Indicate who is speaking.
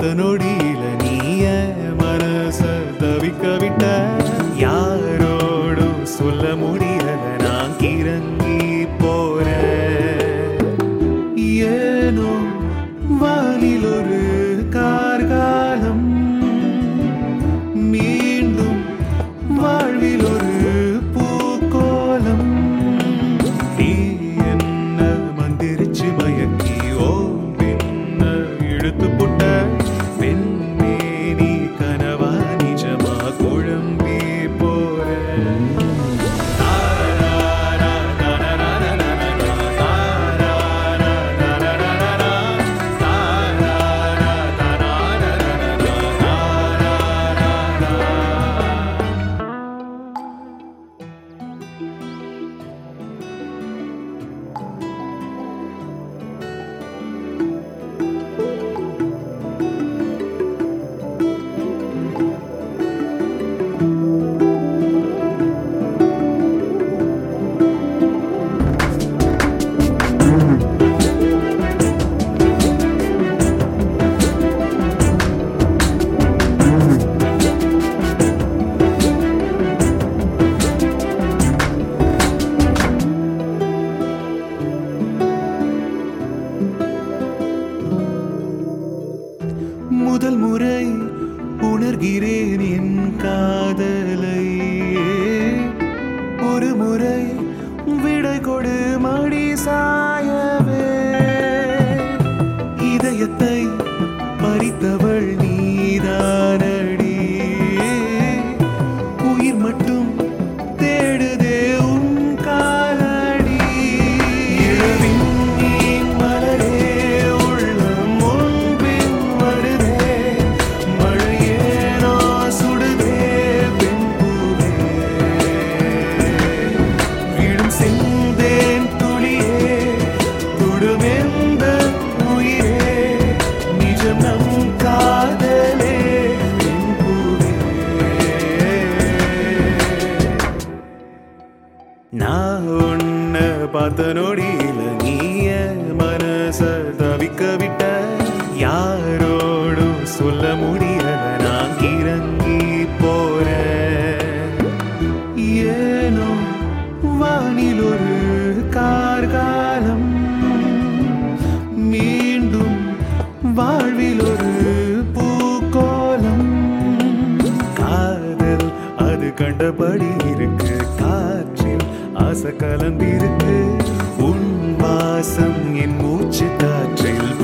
Speaker 1: பார்த்த நொடியில நீய மனச தவிக்க விட்ட யாரோடும் சொல்ல முடியல நான் கிறங்கி போறேன் ஏனோ வானில் ஒரு கார்காலம் மீண்டும் வாழ்வில் ஒரு பூக்கோலம் நீ என்ன மந்திரிச்சு மயக்கி ஓம் பின்ன இழுத்து புட்ட பெண்ணே நீ கனவா நிஜமா குழம்பி போற முதல் முறை உணர்கிறேன் என் காதலை ஒரு முறை விடை கொடு மடி சாயவே இதயத்தை பறித்தவள் நீதானடி உயிர் மட்டும் தேடுதே உன் காலடி இரவின் நீன் மலரே உள்ளம் முன்பின் வருதே மழையேனோ சுடுதே பெண் பூவே விடும் செந்தேன் துளியே துடுமெந்த உயிரே நிஜம் நம் காதலே பெண் பூவே நான் உன்ன பார்த்த நொடியில நீய மனச தவிக்க விட்ட யாரோடும் சொல்ல முடியல நான் இறங்கி போறேன் ஏனோ வானில் ஒரு கார்காலம் மீண்டும் வாழ்வில் ஒரு பூக்கோலம் காதல் அது கண்டபடி இருக்கு காற்றில் ஆசை கலந்திருக்கு உன் வாசம் என் மூச்சு காற்றில்